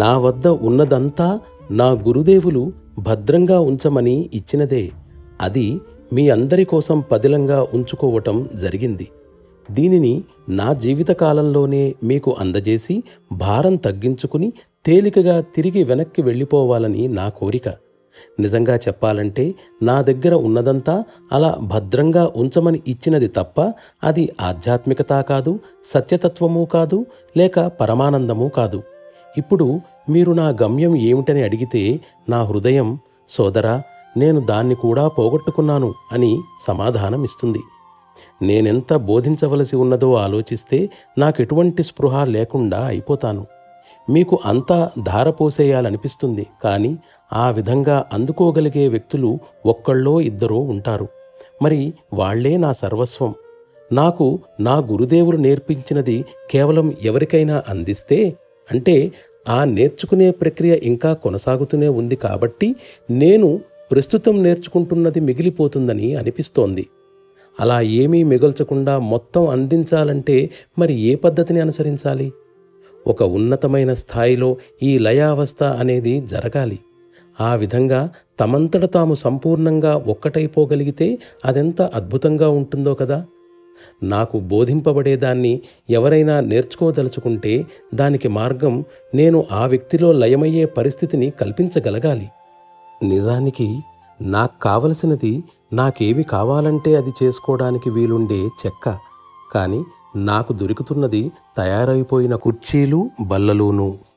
నా వద్ద ఉన్నదంతా నా గురుదేవులు భద్రంగా ఉంచమని ఇచ్చినదే అది మీ అందరి కోసం పదిలంగా ఉంచుకోవటం జరిగింది దీనిని నా జీవితకాలంలోనే మీకు అందజేసి భారం తగ్గించుకుని తేలికగా తిరిగి వెనక్కి వెళ్ళిపోవాలని నా కోరిక నిజంగా చెప్పాలంటే నా దగ్గర ఉన్నదంతా అలా భద్రంగా ఉంచమని ఇచ్చినది తప్ప అది ఆధ్యాత్మికత కాదు సత్యతత్వము కాదు లేక పరమానందము కాదు ఇప్పుడు మీరు నా గమ్యం ఏమిటని అడిగితే నా హృదయం సోదరా నేను దాన్ని కూడా పోగొట్టుకున్నాను అని సమాధానం ఇస్తుంది నేనెంత బోధించవలసి ఉన్నదో ఆలోచిస్తే నాకెటువంటి స్పృహ లేకుండా అయిపోతాను మీకు అంతా ధారపోసేయాలనిపిస్తుంది కానీ ఆ విధంగా అందుకోగలిగే వ్యక్తులు ఒక్కళ్ళో ఇద్దరో ఉంటారు మరి వాళ్లే నా సర్వస్వం నాకు నా గురుదేవులు నేర్పించినది కేవలం ఎవరికైనా అందిస్తే అంటే ఆ నేర్చుకునే ప్రక్రియ ఇంకా కొనసాగుతూనే ఉంది కాబట్టి నేను ప్రస్తుతం నేర్చుకుంటున్నది మిగిలిపోతుందని అనిపిస్తోంది అలా ఏమీ మిగల్చకుండా మొత్తం అందించాలంటే మరి ఏ పద్ధతిని అనుసరించాలి ఒక ఉన్నతమైన స్థాయిలో ఈ లయావస్థ అనేది జరగాలి ఆ విధంగా తమంతట తాము సంపూర్ణంగా ఒక్కటైపోగలిగితే అదెంత అద్భుతంగా ఉంటుందో కదా నాకు బోధింపబడేదాన్ని ఎవరైనా నేర్చుకోదలుచుకుంటే దానికి మార్గం నేను ఆ వ్యక్తిలో లయమయ్యే పరిస్థితిని కల్పించగలగాలి నిజానికి నాకు కావలసినది నాకేమి కావాలంటే అది చేసుకోవడానికి వీలుండే చెక్క కానీ నాకు దొరుకుతున్నది తయారైపోయిన కుర్చీలు బల్లలోనూ